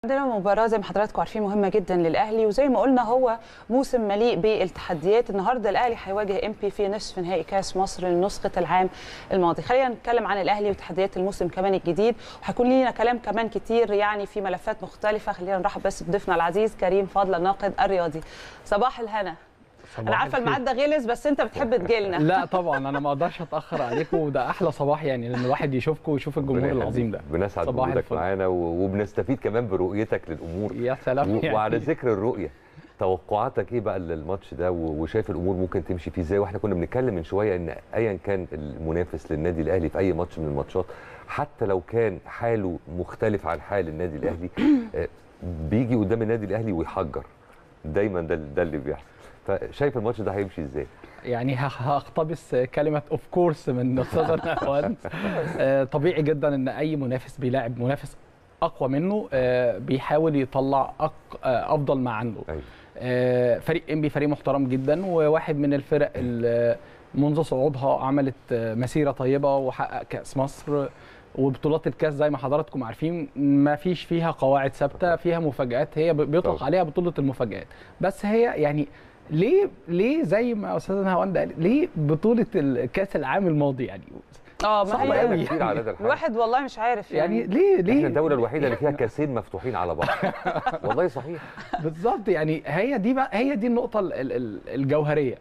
عندنا مباراة زي ما حضراتكم عارفين مهمة جدا للأهلي وزي ما قلنا هو موسم مليء بالتحديات النهارده الأهلي هيواجه ام بي في نصف نهائي كأس مصر لنسخة العام الماضي خلينا نتكلم عن الأهلي وتحديات الموسم كمان الجديد وهيكون لينا كلام كمان كتير يعني في ملفات مختلفة خلينا نرحب بس بضيفنا العزيز كريم فضل الناقد الرياضي صباح الهنا انا عارفه الميعاد ده غلس بس انت بتحب تجيلنا لا طبعا انا ما اقدرش اتاخر عليكم وده احلى صباح يعني لما الواحد يشوفكم ويشوف الجمهور العظيم ده بنسعد صباح بوجودك الفل. معانا و- وبنستفيد كمان برؤيتك للامور يا سلام و- يعني. وعلى ذكر الرؤيه توقعاتك ايه بقى للماتش ده و- وشايف الامور ممكن تمشي فيه ازاي واحنا كنا بنتكلم من شويه ان ايا كان المنافس للنادي الاهلي في اي ماتش من الماتشات حتى لو كان حاله مختلف عن حال النادي الاهلي آه، بيجي قدام النادي الاهلي ويحجر دايما ده ده اللي بيحصل فشايف الماتش ده هيمشي ازاي يعني ه- هقتبس كلمه اوف كورس من استاذ نهوان آه، طبيعي جدا ان اي منافس بيلاعب منافس اقوى منه آه، بيحاول يطلع أق... آه، افضل ما عنده ايوه آه، فريق انبي فريق محترم جدا وواحد من الفرق اللي منذ صعودها عملت آه، مسيره طيبه وحقق كاس مصر وبطولات الكاس زي ما حضراتكم عارفين ما فيش فيها قواعد ثابته فيها مفاجات هي ب- بيطلق طبعا. عليها بطوله المفاجات بس هي يعني ليه ليه زي ما استاذ نهاوند قال ليه بطوله الكاس العام الماضي يعني اه ما صعبة هي أوي. كتير على ده الحال. الواحد والله مش عارف يعني يعني, ليه ليه احنا الدوله الوحيده اللي فيها كاسين مفتوحين على بعض والله صحيح بالظبط يعني هي دي بقى هي دي النقطة ال- ال- ال- الجوهرية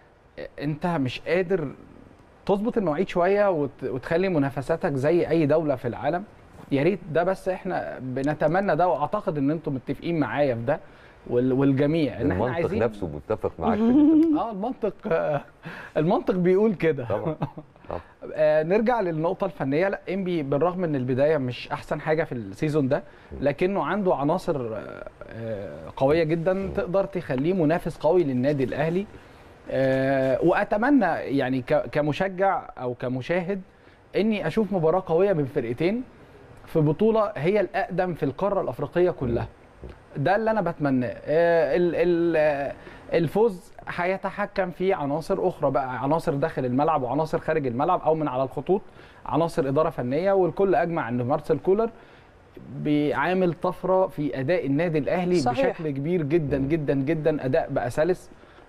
انت مش قادر تظبط المواعيد شوية وت- وتخلي منافساتك زي أي دولة في العالم يا ريت ده بس احنا بنتمنى ده واعتقد ان انتم متفقين معايا في ده وال- والجميع ان احنا المنطق عايزين نفسه متفق معاك في اللي انت اه المنطق آه، المنطق بيقول كده طبعا طبعا آه، نرجع للنقطة الفنية لا انبي بالرغم ان البداية مش احسن حاجة في السيزون ده لكنه عنده عناصر آه، آه، قوية جدا تقدر تخليه منافس قوي للنادي الاهلي آه، واتمنى يعني ك- كمشجع او كمشاهد اني اشوف مباراة قوية بين فرقتين في بطولة هي الاقدم في القارة الافريقية كلها ده اللي انا بتمناه آه، ال- ال- آه، الفوز هيتحكم فيه عناصر اخرى بقى عناصر داخل الملعب وعناصر خارج الملعب او من على الخطوط عناصر اداره فنيه والكل اجمع ان مارسيل كولر بيعامل طفره في اداء النادي الاهلي صحيح. بشكل كبير جدا جدا جدا اداء بقى سلس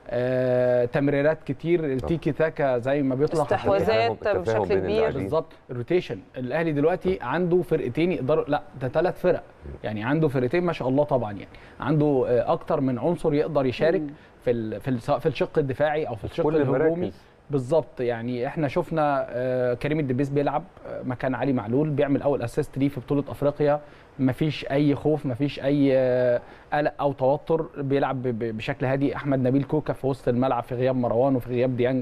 آه، تمريرات كتير التيكي تاكا زي ما بيطلع استحواذات التفاهم بشكل بين كبير اللاعبين. بالظبط الروتيشن الاهلي دلوقتي عنده فرقتين يقدروا لا ده ثلاث فرق يعني عنده فرقتين ما شاء الله طبعا يعني عنده آه، اكتر من عنصر يقدر يشارك مم. في ال... في ال... سواء في الشق الدفاعي او في الشق كل الهجومي المراكز. بالظبط يعني احنا شفنا آه، كريم الدبيس بيلعب آه، مكان علي معلول بيعمل اول اسيست ليه في بطوله افريقيا مفيش اي خوف مفيش اي آه، قلق او توتر بيلعب ب- ب- بشكل هادي احمد نبيل كوكا في وسط الملعب في غياب مروان وفي غياب ديانج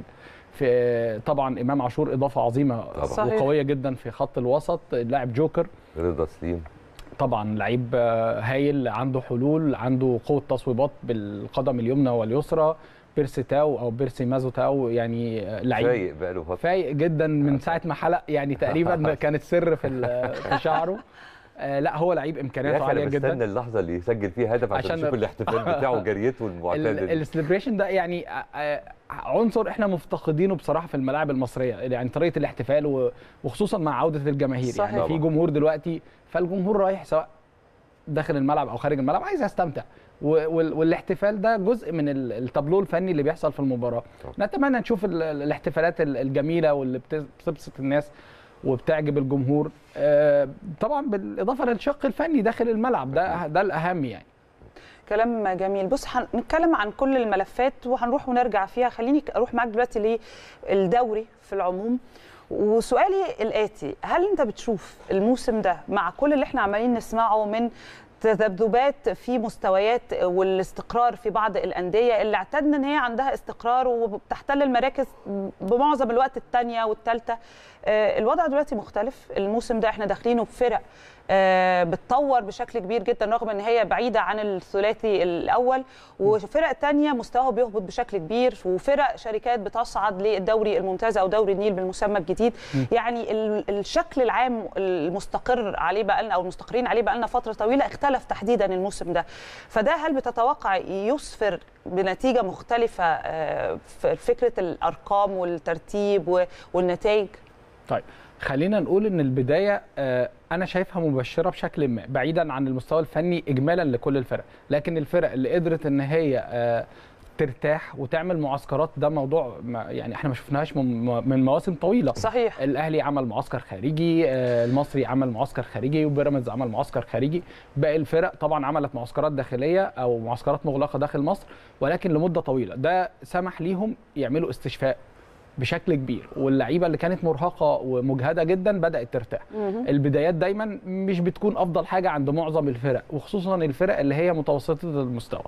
في طبعا امام عاشور اضافه عظيمه صحيح. وقويه جدا في خط الوسط اللاعب جوكر رضا سليم طبعا لعيب آه، هايل عنده حلول عنده قوه تصويبات بالقدم اليمنى واليسرى بيرسي تاو او بيرسي مازو تاو يعني آه، لعيب فايق بقى له فتره فايق جدا من ساعه ما حلق يعني تقريبا كانت سر في ال- في شعره آه، لا هو لعيب يا امكانياته اخي انا عاليه جدا بستنى اللحظه اللي يسجل فيها هدف عشان عشان- نشوف الاحتفال بتاعه وجريته المعتاده دي. السليبريشن ده يعني آه، آه، عنصر احنا مفتقدينه بصراحه في الملاعب المصريه يعني طريقه الاحتفال و- وخصوصا مع عوده الجماهير صحيح. يعني في طبعا. جمهور دلوقتي فالجمهور رايح سواء داخل الملعب او خارج الملعب عايز يستمتع و- وال- والاحتفال ده جزء من ال- التابلو الفني اللي بيحصل في المباراه طبعا. نتمنى نشوف ال- ال- الاحتفالات ال- الجميله واللي بت- بتبسط الناس وبتعجب الجمهور آه، طبعا بالاضافه للشق الفني داخل الملعب ده ده الاهم يعني كلام جميل بص هنتكلم عن كل الملفات وهنروح ونرجع فيها خليني اروح معاك دلوقتي للدوري في العموم وسؤالي الاتي هل انت بتشوف الموسم ده مع كل اللي احنا عمالين نسمعه من تذبذبات في مستويات والاستقرار في بعض الانديه اللي اعتدنا ان هي عندها استقرار وبتحتل المراكز بمعظم الوقت الثانيه والثالثه الوضع دلوقتي مختلف الموسم ده احنا داخلينه بفرق آه، بتطور بشكل كبير جدا رغم ان هي بعيده عن الثلاثي الاول وفرق تانية مستواها بيهبط بشكل كبير وفرق شركات بتصعد للدوري الممتاز او دوري النيل بالمسمى الجديد يعني ال- الشكل العام المستقر عليه بقى لنا او المستقرين عليه بقى لنا فتره طويله اختلف تحديدا الموسم ده فده هل بتتوقع يسفر بنتيجه مختلفه آه، في فكره الارقام والترتيب و- والنتائج طيب خلينا نقول ان البدايه آه، انا شايفها مبشره بشكل ما بعيدا عن المستوى الفني اجمالا لكل الفرق لكن الفرق اللي قدرت ان هي آه، ترتاح وتعمل معسكرات ده موضوع ما يعني احنا ما شفناهاش من من مواسم طويله صحيح الاهلي عمل معسكر خارجي آه، المصري عمل معسكر خارجي وبيراميدز عمل معسكر خارجي باقي الفرق طبعا عملت معسكرات داخليه او معسكرات مغلقه داخل مصر ولكن لمده طويله ده سمح ليهم يعملوا استشفاء بشكل كبير واللعيبه اللي كانت مرهقه ومجهده جدا بدات ترتاح مهم. البدايات دايما مش بتكون افضل حاجه عند معظم الفرق وخصوصا الفرق اللي هي متوسطه المستوى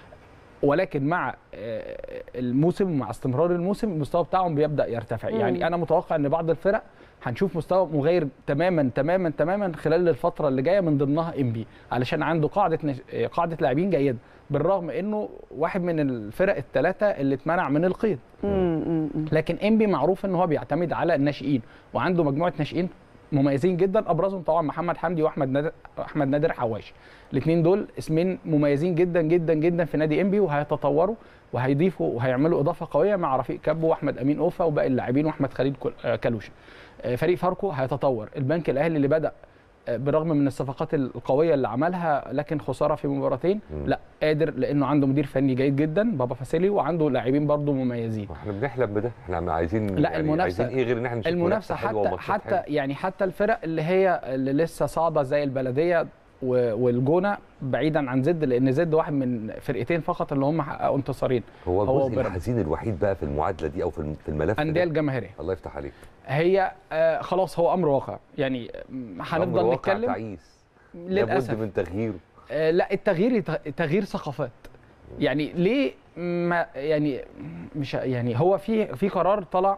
ولكن مع آه، الموسم ومع استمرار الموسم المستوى بتاعهم بيبدا يرتفع مم. يعني انا متوقع ان بعض الفرق هنشوف مستوى مغاير تماما تماما تماما خلال الفتره اللي جايه من ضمنها ام بي علشان عنده قاعده نش... آه، قاعده لاعبين جيده بالرغم انه واحد من الفرق الثلاثه اللي اتمنع من القيد مم، مم، مم. لكن انبي معروف ان هو بيعتمد على الناشئين وعنده مجموعه ناشئين مميزين جدا ابرزهم طبعا محمد حمدي واحمد نادر احمد نادر حواش الاثنين دول اسمين مميزين جدا جدا جدا في نادي انبي وهيتطوروا وهيضيفوا وهيعملوا اضافه قويه مع رفيق كابو واحمد امين اوفا وباقي اللاعبين واحمد خليل كل- آه، كالوش آه، فريق فاركو هيتطور البنك الاهلي اللي بدا آه، بالرغم من الصفقات القويه اللي عملها لكن خساره في مباراتين مم. لا قادر لانه عنده مدير فني جيد جدا بابا فاسيلي وعنده لاعبين برضه مميزين احنا بنحلم بده احنا عايزين لا، يعني المنافسة- عايزين ايه غير ان احنا نشوف المنافسه حلوة حتى وماتشات حتى حلوة. يعني حتى الفرق اللي هي اللي لسه صاعده زي البلديه و- والجونه بعيدا عن زد لان زد واحد من فرقتين فقط اللي هم حققوا انتصارين هو هو الجزء بيراميدز. الحزين الوحيد بقى في المعادله دي او في الم- في الملف انديه ده الجماهيريه الله يفتح عليك هي آه خلاص هو امر واقع يعني م، أمر هنفضل واقع نتكلم تعيس لابد للاسف من تغييره آه لا التغيير يت- تغيير ثقافات يعني ليه ما يعني مش يعني هو في في قرار طلع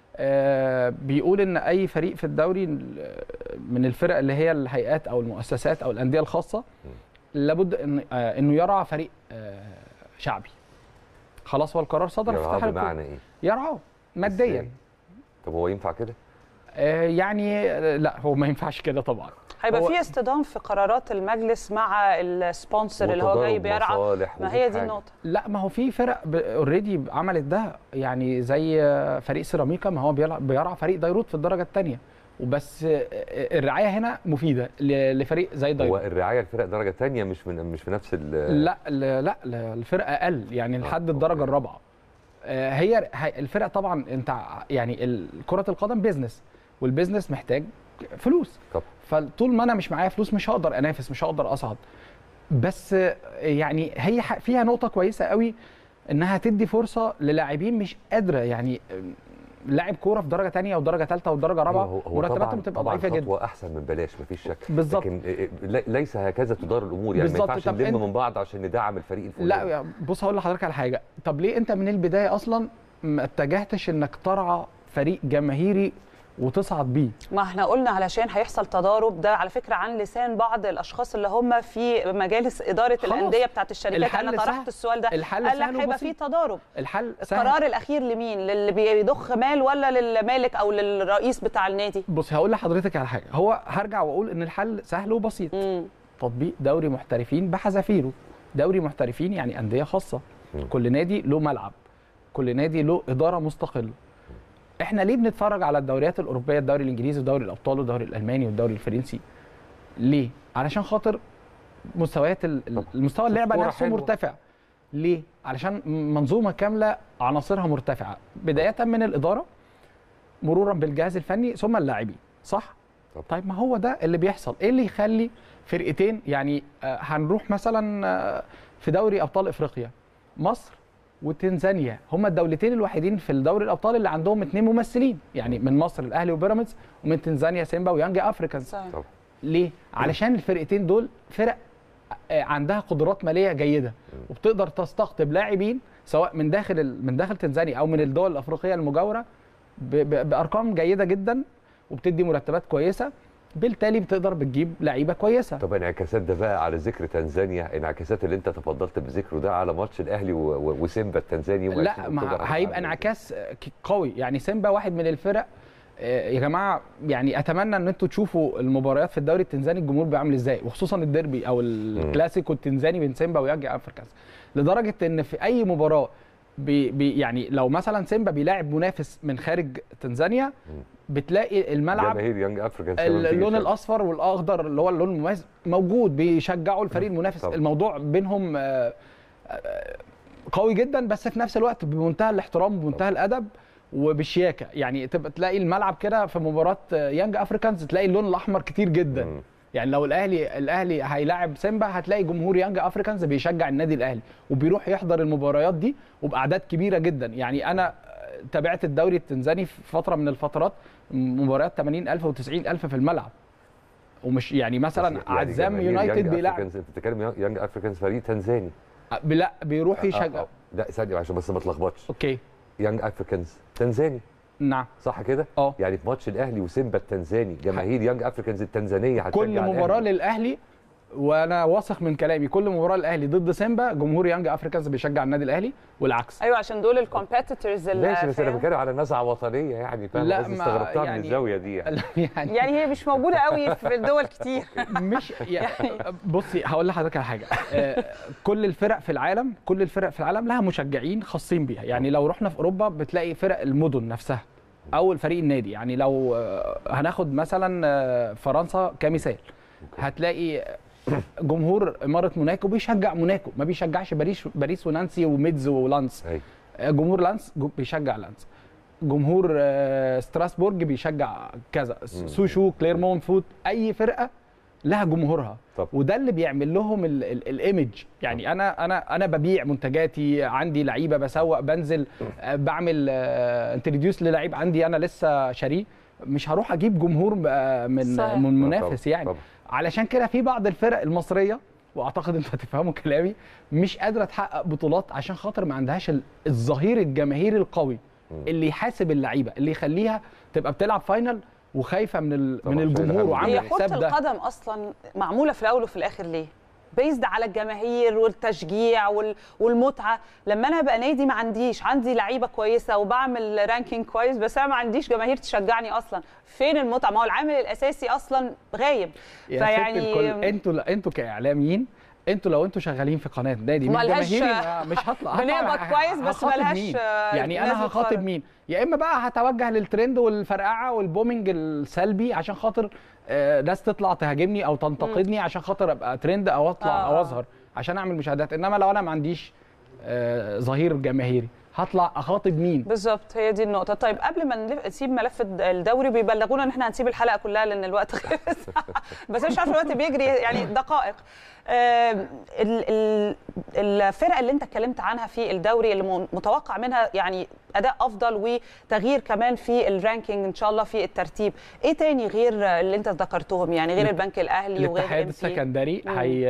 آه بيقول ان اي فريق في الدوري آه، من الفرق اللي هي الهيئات او المؤسسات او الانديه الخاصه لابد ان آه انه يرعى فريق آه شعبي خلاص هو القرار صدر في يرعاه اتحاد بمعنى الكورة. ايه؟ يرعاه ماديا إزاي؟ طب هو ينفع كده؟ آه يعني آه، لا هو ما ينفعش كده طبعا هيبقى هو- في اصطدام في قرارات المجلس مع السبونسر اللي هو جاي وتضارب بيرعى مصالح ما ومية هي دي حاجة. النقطه لا ما هو في فرق اوريدي عملت ده يعني زي فريق سيراميكا ما هو بيلعب- بيرعى فريق ديروت في الدرجه الثانيه وبس الرعايه هنا مفيده ل- لفريق زي هو ديروت الرعايه الفرق درجه ثانيه مش من مش في نفس ال لا لا لا لا، الفرق اقل يعني لحد آه، الدرجه أوكي. الرابعه آه، هي هي- الفرق طبعا انت ع- يعني ال- كره القدم بيزنس والبيزنس محتاج فلوس طب. فطول ما انا مش معايا فلوس مش هقدر انافس مش هقدر اصعد بس آه، يعني هي ح- فيها نقطه كويسه قوي انها تدي فرصه للاعبين مش قادره يعني آه، لاعب كوره في درجه تانية ودرجه ثالثه ودرجه رابعه هو هو مرتباتهم طبعا بتبقى طبعا ضعيفه جدا خطوه احسن من بلاش مفيش شك بالظبط. لكن إيه، لي- ليس هكذا تدار الامور يعني ما بالظبط. ينفعش طب نلم أنت- من بعض عشان ندعم الفريق الفلاني لا يا- بص هقول لحضرتك على حاجه طب ليه انت من البدايه اصلا ما اتجهتش انك ترعى فريق جماهيري وتصعد بيه ما احنا قلنا علشان هيحصل تضارب ده على فكره عن لسان بعض الاشخاص اللي هم في مجالس اداره خلاص. الانديه بتاعت الشركات الحل انا طرحت سهل. السؤال ده الحل قال لك سهل هيبقى في وبسيط. تضارب الحل سهل القرار الاخير لمين للي بيضخ مال ولا للمالك او للرئيس بتاع النادي بص هقول لحضرتك على حاجه هو هرجع واقول ان الحل سهل وبسيط امم تطبيق دوري محترفين بحذافيره دوري محترفين يعني انديه خاصه مم. كل نادي له ملعب كل نادي له اداره مستقله احنا ليه بنتفرج على الدوريات الاوروبيه الدوري الانجليزي ودوري الابطال والدوري الالماني والدوري الفرنسي ليه علشان خاطر مستويات ال- ال- طب المستوى اللعبه كورة نفسه حلوة. مرتفع ليه علشان منظومه كامله عناصرها مرتفعه بدايه من الاداره مرورا بالجهاز الفني ثم اللاعبين صح طب. طيب ما هو ده اللي بيحصل ايه اللي يخلي فرقتين يعني آه، هنروح مثلا آه، في دوري ابطال افريقيا مصر وتنزانيا هما الدولتين الوحيدين في الدوري الابطال اللي عندهم اثنين ممثلين يعني من مصر الاهلي وبيراميدز ومن تنزانيا سيمبا ويانج افريكانز صحيح. طب. ليه علشان الفرقتين دول فرق آه، عندها قدرات ماليه جيده وبتقدر تستقطب لاعبين سواء من داخل ال- من داخل تنزانيا او من الدول الافريقيه المجاوره ب- ب- بارقام جيده جدا وبتدي مرتبات كويسه بالتالي بتقدر بتجيب لعيبه كويسه طب انعكاسات ده بقى على ذكر تنزانيا انعكاسات اللي انت تفضلت بذكره ده على ماتش الاهلي و- و- وسيمبا التنزاني يوم لا 20 ما أكتوبر هيبقى انعكاس ك- قوي يعني سيمبا واحد من الفرق آه، يا جماعه يعني اتمنى ان انتوا تشوفوا المباريات في الدوري التنزاني الجمهور بيعمل ازاي وخصوصا الديربي او الكلاسيكو التنزاني بين سيمبا ويانج افريكانز لدرجه ان في اي مباراه بي بي يعني لو مثلا سيمبا بيلاعب منافس من خارج تنزانيا بتلاقي الملعب جماهير يانج افريكان اللون الاصفر والاخضر اللي هو اللون المميز موجود بيشجعوا الفريق المنافس طبعا. الموضوع بينهم آه، آه، قوي جدا بس في نفس الوقت بمنتهى الاحترام وبمنتهى الادب وبشياكه يعني تبقى تلاقي الملعب كده في مباراه آه، يانج افريكانز تلاقي اللون الاحمر كتير جدا مم. يعني لو الاهلي الاهلي هيلاعب سيمبا هتلاقي جمهور يانج افريكانز بيشجع النادي الاهلي وبيروح يحضر المباريات دي وباعداد كبيره جدا يعني انا تابعت الدوري التنزاني في فتره من الفترات مباريات 80000 و90000 في الملعب ومش يعني مثلا عزام يونايتد بيلعب انت بتتكلم يانج افريكانز فريق تنزاني لا بيروح آه، يشجع آه. لا ثانيه عشان بس ما تلخبطش اوكي يانج افريكانز تنزاني نعم صح كده؟ اه يعني في ماتش الاهلي وسيمبا التنزاني جماهير يانج افريكانز التنزانيه هتشجع كل مباراه الأهلي. للاهلي وانا واثق من كلامي كل مباراه الاهلي ضد سيمبا جمهور يانج افريكانز بيشجع النادي الاهلي والعكس ايوه عشان دول الكومبيتيتورز ماشي بس انا بتكلم على نزعه وطنيه يعني فاهم لا، قصدي ما- استغربتها من يعني- الزاويه دي يعني. يعني يعني هي مش موجوده قوي في الدول كتير مش يعني بصي هقول لحضرتك على حاجه آه، كل الفرق في العالم كل الفرق في العالم لها مشجعين خاصين بيها يعني لو رحنا في اوروبا بتلاقي فرق المدن نفسها او الفريق النادي يعني لو آه، هناخد مثلا آه، فرنسا كمثال هتلاقي جمهور اماره موناكو بيشجع موناكو ما بيشجعش باريس باريس ونانسي وميدز ولانس أيوة. جمهور لانس جو- بيشجع لانس جمهور آه، ستراسبورج بيشجع كذا مم. سوشو كليرمون فوت اي فرقه لها جمهورها طب. وده اللي بيعمل لهم ال- ال- الايمج يعني انا انا انا ببيع منتجاتي عندي لعيبه بسوق بنزل آه، بعمل انتروديوس للعيب عندي انا لسه شاريه مش هروح اجيب جمهور آه، من صحيح. من طبعاً، منافس يعني طبعاً. علشان كده في بعض الفرق المصريه واعتقد انتوا هتفهموا كلامي مش قادره تحقق بطولات عشان خاطر ما عندهاش ال- الظهير الجماهيري القوي مم. اللي يحاسب اللعيبه اللي يخليها تبقى بتلعب فاينل وخايفه من ال... طبعاً، من شايل الجمهور هم. وعامله هي كرة حساب ده القدم اصلا معموله في الاول وفي الاخر ليه؟ بيزد على الجماهير والتشجيع وال- والمتعه لما انا ابقى نادي ما عنديش عندي لعيبه كويسه وبعمل رانكينج كويس بس انا ما عنديش جماهير تشجعني اصلا فين المتعه ما هو العامل الاساسي اصلا غايب يا ست فيعني- الكل انتوا لا انتوا كاعلاميين انتوا لو انتوا شغالين في قناه نادي مش ملهاش- جماهيري ما- مش هطلع هطلع- بنقبض كويس بس هخاطب ملهاش، مين؟ آه، يعني ناس انا هخاطب بتتفرج. مين يا اما بقى هتوجه للترند والفرقعه والبومينج السلبي عشان خاطر آه، ناس تطلع تهاجمني او تنتقدني عشان خاطر ابقى ترند او اطلع آه. او اظهر عشان اعمل مشاهدات انما لو انا ما عنديش آه، ظهير جماهيري هطلع اخاطب مين بالظبط هي دي النقطة، طيب قبل ما نلف- نسيب ملف الد- الدوري بيبلغونا ان احنا هنسيب الحلقة كلها لان الوقت خلص بس أنا مش عارفة الوقت بيجري يعني دقائق. آم، ال- ال- الفرق اللي انت اتكلمت عنها في الدوري اللي م- متوقع منها يعني اداء افضل وتغيير كمان في الرانكينج ان شاء الله في الترتيب، ايه تاني غير اللي انت ذكرتهم يعني غير البنك الاهلي وغير الاتحاد MP؟ السكندري مم. هي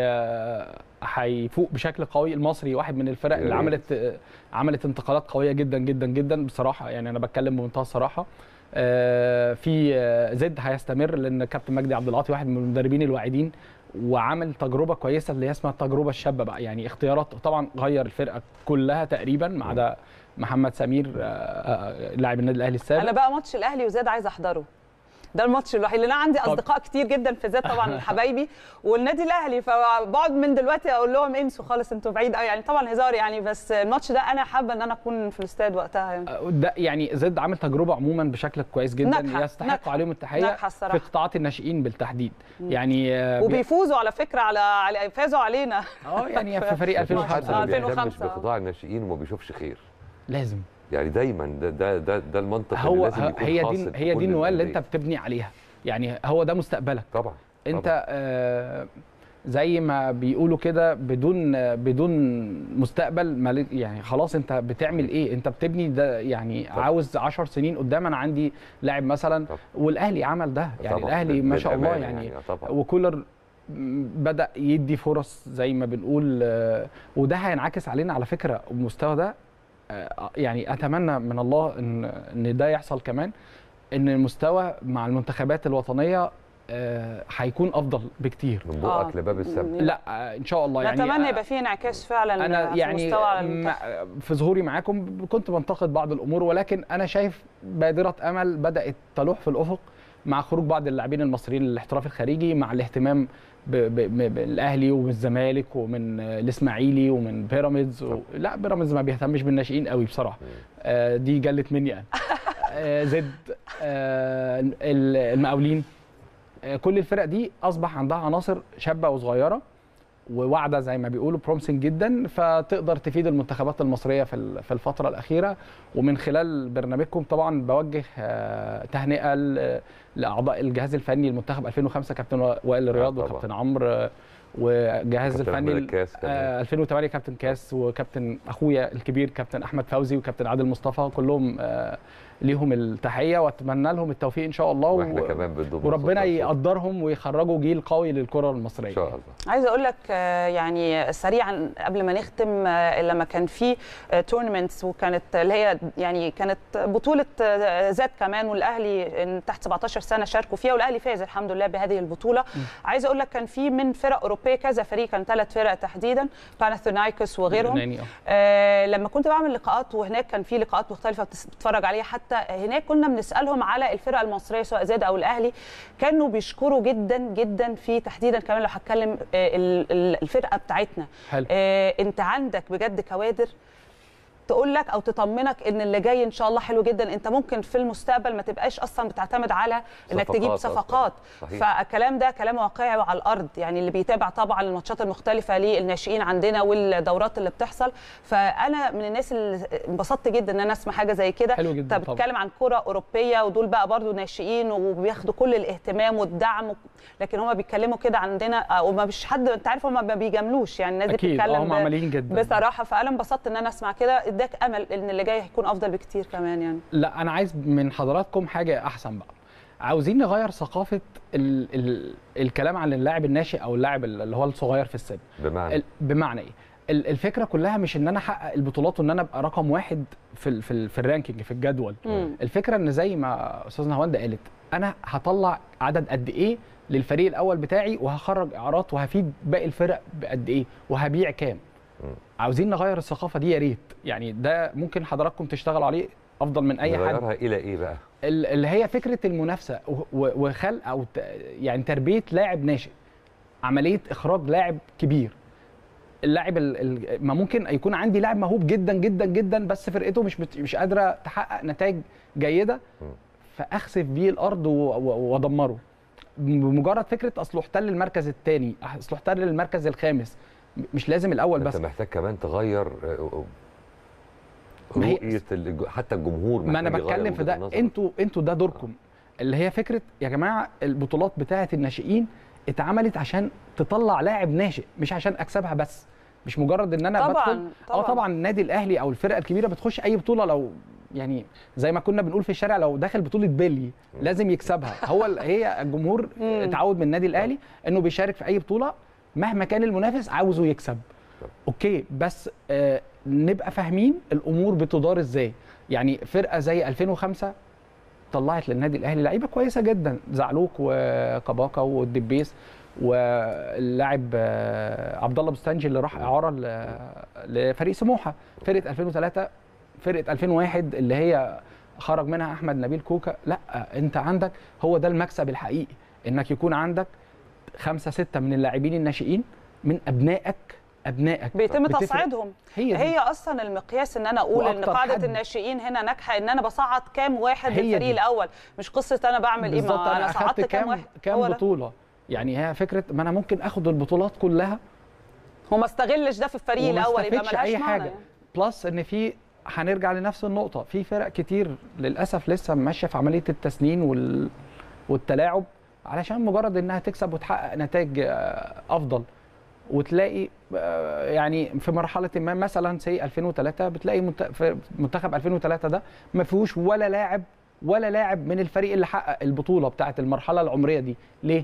هيفوق بشكل قوي المصري واحد من الفرق اللي يا ريت. عملت عملت انتقالات قويه جدا جدا جدا بصراحه يعني انا بتكلم بمنتهى الصراحه آه، في آه، زد هيستمر لان كابتن مجدي عبد العاطي واحد من المدربين الواعدين وعمل تجربه كويسه اللي هي اسمها التجربه الشابه بقى يعني اختيارات طبعا غير الفرقه كلها تقريبا ما عدا محمد سمير آه، آه، لاعب النادي الاهلي السابق انا بقى ماتش الاهلي وزاد عايزه احضره ده الماتش الوحيد اللي انا عندي طب. اصدقاء كتير جدا في زاد طبعا حبايبي والنادي الاهلي فبقعد من دلوقتي اقول لهم انسوا خالص انتوا بعيد قوي يعني طبعا هزار يعني بس الماتش ده انا حابه ان انا اكون في الاستاد وقتها يعني ده يعني زد عامل تجربه عموما بشكل كويس جدا ناجحة، يستحق ناجحة. عليهم التحيه ناجحة الصراحة. في قطاعات الناشئين بالتحديد يعني آه، بي- وبيفوزوا على فكره على, على فازوا علينا اه يعني في فريق مفيش حد 2005 ما آه، بيهتمش 2005. بقطاع الناشئين وما بيشوفش خير لازم يعني دايما ده ده ده, ده المنطق اللي هو لازم يكون هي حاصل دي في هي كل دي النواه اللي الأندية. انت بتبني عليها يعني هو ده مستقبلك طبعا انت طبعاً. آه زي ما بيقولوا كده بدون بدون مستقبل مال- يعني خلاص انت بتعمل ايه انت بتبني ده يعني طبعاً. عاوز 10 سنين قدام انا عندي لاعب مثلا طبعاً. والاهلي عمل ده يعني طبعاً. الاهلي ما شاء الله بالأمانة يعني آه طبعا وكولر بدا يدي فرص زي ما بنقول آه، وده هينعكس علينا على فكره المستوى ده آه، يعني اتمنى من الله ان ان ده يحصل كمان ان المستوى مع المنتخبات الوطنيه آه، هيكون افضل بكتير من آه. بقك لباب السما لا آه، ان شاء الله يعني نتمنى آه، يبقى فيه انعكاس فعلا انا في يعني مستوى على المنتخب. مع- في ظهوري معاكم كنت بنتقد بعض الامور ولكن انا شايف بادره امل بدات تلوح في الافق مع خروج بعض اللاعبين المصريين للاحتراف الخارجي مع الاهتمام ب- ب- ب- بالاهلي ومن الزمالك ومن آه، الاسماعيلي ومن بيراميدز و... لا بيراميدز ما بيهتمش بالناشئين قوي بصراحه آه، دي جلت مني انا آه، زد آه، ال- المقاولين آه، كل الفرق دي اصبح عندها عناصر شابه وصغيره وواعده زي ما بيقولوا برومسنج جدا فتقدر تفيد المنتخبات المصريه في ال- في الفتره الاخيره ومن خلال برنامجكم طبعا بوجه آه، تهنئه ل- لاعضاء الجهاز الفني المنتخب 2005 كابتن وائل رياض طبعاً. وكابتن عمرو آه، والجهاز كابتن الفني أحمد الكاس كمان. آه، 2008 كابتن كاس وكابتن اخويا الكبير كابتن احمد فوزي وكابتن عادل مصطفى كلهم آه، ليهم التحيه واتمنى لهم التوفيق ان شاء الله واحنا و- كمان بنضم وربنا صوتنا يقدرهم ويخرجوا جيل قوي للكره المصريه ان شاء الله عايزه اقول لك آه، يعني سريعا قبل ما نختم آه، لما كان في تورنمنتس وكانت اللي هي يعني كانت بطوله آه، ذات كمان والاهلي إن تحت 17 سنه شاركوا فيها والاهلي فاز الحمد لله بهذه البطوله عايزه اقول لك كان في من فرق اوروبيه كذا فريق كان ثلاث فرق تحديدا باناثينايكوس وغيرهم يوناني، آه. آه لما كنت بعمل لقاءات وهناك كان في لقاءات مختلفه بتس- بتتفرج عليها حتى هناك كنا بنسالهم على الفرقه المصريه سواء زاد او الاهلي كانوا بيشكروا جدا جدا في تحديدا كمان لو هتكلم آه ال- ال- الفرقه بتاعتنا حلو آه انت عندك بجد كوادر تقول لك او تطمنك ان اللي جاي ان شاء الله حلو جدا انت ممكن في المستقبل ما تبقاش اصلا بتعتمد على انك صفقات تجيب أصلاً. صفقات صحيح. فالكلام ده كلام واقعي وعلى الارض يعني اللي بيتابع طبعا الماتشات المختلفه للناشئين عندنا والدورات اللي بتحصل فانا من الناس اللي انبسطت جدا ان انا اسمع حاجه زي كده حلو جدا انت طبعاً. بتتكلم عن كره اوروبيه ودول بقى برضو ناشئين وبياخدوا كل الاهتمام والدعم لكن هم بيتكلموا كده عندنا وما مش حد انت عارف هم ما بيجاملوش يعني الناس دي اكيد بتتكلم آه، هم ب- عمليين جدا بصراحه فانا انبسطت ان انا اسمع كده اداك امل ان اللي جاي هيكون افضل بكتير كمان يعني لا انا عايز من حضراتكم حاجه احسن بقى عاوزين نغير ثقافه ال ال الكلام عن اللاعب الناشئ او اللاعب اللي هو الصغير في السن بمعنى ال- بمعنى ايه ال- الفكره كلها مش ان انا احقق البطولات وان انا ابقى رقم واحد في ال في, ال في الرانكينج في الجدول مم. الفكره ان زي ما استاذنا هواندا قالت انا هطلع عدد قد ايه للفريق الاول بتاعي وهخرج اعارات وهفيد باقي الفرق بقد ايه وهبيع كام مم. عاوزين نغير الثقافه دي يا ريت يعني ده ممكن حضراتكم تشتغلوا عليه افضل من اي حد نغيرها الى ايه بقى ال- اللي هي فكره المنافسه و- و- وخلق او ت- يعني تربيه لاعب ناشئ عمليه اخراج لاعب كبير اللاعب ال- ال- ما ممكن يكون عندي لاعب موهوب جدا جدا جدا بس فرقته مش بت- مش قادره تحقق نتائج جيده مم. فاخسف بيه الارض و- و- وادمره بمجرد فكره اصله احتل المركز الثاني اصله احتل المركز الخامس م- مش لازم الاول انت بس محتاج كمان تغير آه، ما هي- رؤيه الج- حتى الجمهور ما انا محتاج يغير بتكلم في وجهة ده نظره. انتوا انتوا ده دوركم اللي هي فكره يا جماعه البطولات بتاعه الناشئين اتعملت عشان تطلع لاعب ناشئ مش عشان اكسبها بس مش مجرد ان انا طبعاً، بدخل طبعاً. اه طبعا النادي الاهلي او الفرقه الكبيره بتخش اي بطوله لو يعني زي ما كنا بنقول في الشارع لو داخل بطوله بيلي لازم يكسبها هو ال- هي الجمهور مم. اتعود من النادي الاهلي انه بيشارك في اي بطوله مهما كان المنافس عاوزه يكسب اوكي بس آه نبقى فاهمين الامور بتدار ازاي يعني فرقه زي 2005 طلعت للنادي الاهلي لعيبه كويسه جدا زعلوك وكباكا والدبيس واللاعب آه، عبد الله بستانجي اللي راح اعاره ل- لفريق سموحه فرقه 2003 فرقه 2001 اللي هي خرج منها احمد نبيل كوكا لا انت عندك هو ده المكسب الحقيقي انك يكون عندك خمسه سته من اللاعبين الناشئين من ابنائك ابنائك بيتم بتفرق. تصعيدهم هي دي. هي اصلا المقياس ان انا اقول ان وأكتر قاعده حد. الناشئين هنا ناجحه ان انا بصعد كام واحد هي للفريق دي. الاول مش قصه انا بعمل ايه بالظبط ما انا انا صعدت اخدت كام كام واحد كام هو ده. بطوله يعني هي فكره ما انا ممكن اخد البطولات كلها وما استغلش ده في الفريق وما الاول يبقى استفدش ملهاش اي معنى حاجه يعني. بلس ان في هنرجع لنفس النقطه في فرق كتير للاسف لسه ماشيه في عمليه التسنين وال... والتلاعب علشان مجرد انها تكسب وتحقق نتائج آه، افضل وتلاقي آه، يعني في مرحله ما مثلا سي 2003 بتلاقي منت- في منتخب 2003 ده ما فيهوش ولا لاعب ولا لاعب من الفريق اللي حقق البطوله بتاعه المرحله العمريه دي ليه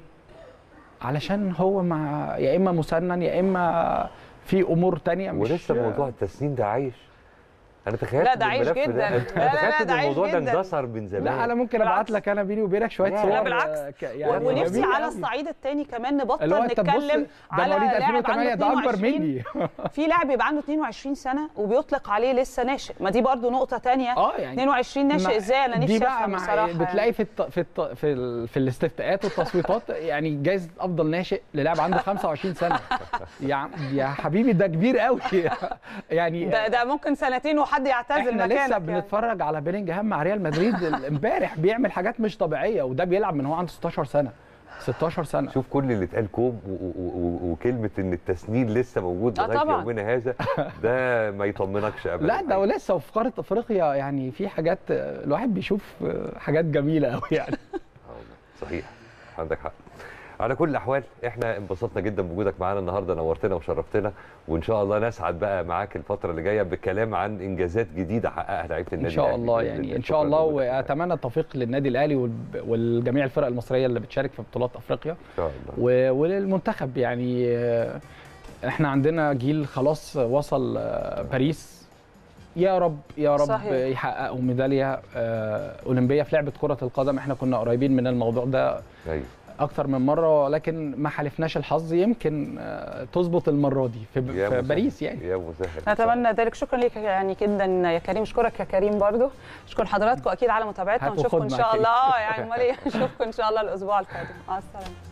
علشان هو مع يا اما مسنن يا اما في امور تانية مش ولسه موضوع التسنين ده عايش انا تخيلت لا، ده إن عايش الملف جداً. ده لا، لا، لا، تخيلت ده ان عايش الموضوع ده جداً. اندثر من زمان لا انا ممكن بالعكس. ابعت لك انا بيني وبينك شويه لا، صور لا، بالعكس. ك- يعني ونفسي جميل على أوي. الصعيد الثاني كمان نبطل اللي هو انت تبص نتكلم ده على مواليد لاعب 2008 عنده ده اكبر 22 مني في لاعب يبقى عنده 22 سنه وبيطلق عليه لسه ناشئ ما دي برضو نقطه تانية اه يعني 22 ناشئ مع- ازاي انا دي نفسي بقى افهم مع بصراحه بتلاقي في الت... في الت... في, ال... في الاستفتاءات والتصويتات يعني جايزه افضل ناشئ للاعب عنده 25 سنه يا عم- يا حبيبي ده كبير قوي يعني ده ده ممكن سنتين وحد يعتزل احنا مكانك لسه يعني. بنتفرج على بيلينجهام مع ريال مدريد ال- امبارح بيعمل حاجات مش طبيعيه وده بيلعب من هو عنده 16 سنه 16 سنه شوف كل اللي اتقال كوم و- و- و- وكلمه ان التسنين لسه موجود آه لغايه طبعاً. يومنا هذا ده ما يطمنكش ابدا لا ده ولسه وفي قاره افريقيا يعني في حاجات الواحد بيشوف حاجات جميله قوي يعني آه والله، صحيح عندك حق على كل الاحوال احنا انبسطنا جدا بوجودك معانا النهارده نورتنا وشرفتنا وان شاء الله نسعد بقى معاك الفتره اللي جايه بالكلام عن انجازات جديده حققها لعيبه ان النادي شاء الأهلي الله بإذن يعني الله. ان شاء شكراً الله لوجودك معانا. واتمنى التوفيق للنادي الاهلي والب- والجميع الفرق المصريه اللي بتشارك في بطولات افريقيا ان شاء الله و- وللمنتخب يعني آه، احنا عندنا جيل خلاص وصل آه، باريس يا رب يا رب صحيح. يحققوا ميداليه آه، اولمبيه في لعبه كره القدم احنا كنا قريبين من الموضوع ده ايوه اكتر من مره لكن ما حالفناش الحظ يمكن آه، تظبط المره دي في, يا في مسهل. باريس يعني يا مسهل نتمنى ذلك شكرا لك يعني جدا يا كريم اشكرك يا كريم برضو اشكر حضراتكم اكيد على متابعتنا هات ونشوفكم ان وخد شاء مع الله اه يعني امال ايه نشوفكم ان شاء الله الاسبوع القادم مع السلامه